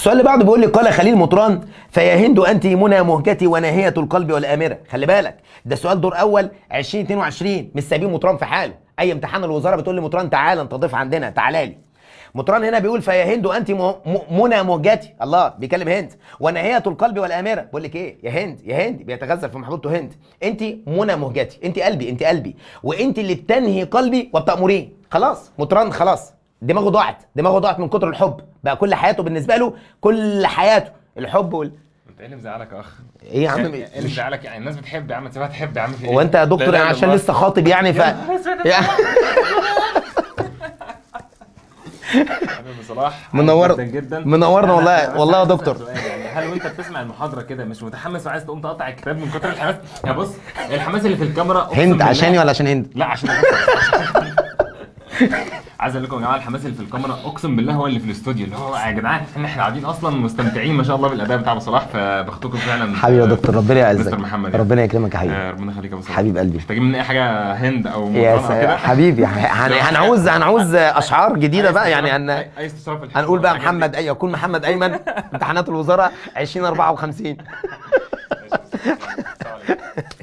السؤال اللي بعده بيقول لي قال خليل مطران فيا هند انت منى مهجتي وناهيه القلب والامره خلي بالك ده سؤال دور اول 2022 مش سايبين مطران في حاله اي امتحان الوزاره بتقول لي مطران تعالى انت ضيف عندنا تعالى لي مطران هنا بيقول فيا هند انت م- م- منى مهجتي الله بيكلم هند وناهيه القلب والامره بقول لك ايه يا هند يا هند بيتغزل في محبوبته هند انت منى مهجتي انت قلبي انت قلبي وانت اللي بتنهي قلبي وبتامرين خلاص مطران خلاص دماغه ضاعت دماغه ضاعت من كتر الحب بقى كل حياته بالنسبه له كل حياته الحب وال... انت ايه اللي مزعلك يا اخ؟ ايه يا عم ايه اللي مزعلك يعني الناس بتحب يا عم تسيبها تحب يا عم في ايه؟ هو انت يا لا دكتور إله يعني إلا عشان الله. لسه خاطب يعني ف يا- حبيبي صلاح منور- جدا جدا منورنا أنا- والله- أنا بس والله يا عايز دكتور. أسأل سؤال يعني هل وانت بتسمع المحاضره كده مش متحمس وعايز تقوم تقطع الكتاب من كتر الحماس يا بص الحماس اللي في الكاميرا أقسم هند بالله- عشاني ولا عشان هند لا عشان عايز اقول لكم يا جماعه الحماس اللي في الكاميرا اقسم بالله هو اللي في الاستوديو اللي هو يا جدعان احنا احنا قاعدين اصلا مستمتعين ما شاء الله بالاداء بتاع ابو صلاح فبختكم فعلا حبيبي يا دكتور ربنا يعزك مستر محمد يعني. ربنا يكرمك يا حبيبي آه، ربنا يخليك يا ابو صلاح حبيب قلبي. محتاجين مني اي حاجه هند او يا مطران او كده س- حبيبي هن- هنعوز هنعوز اشعار جديده بقى يعني هن... اي استفسار في الحلقة. هنقول بقى الحاجات دي. محمد اي يكون محمد ايمن امتحانات الوزاره 2054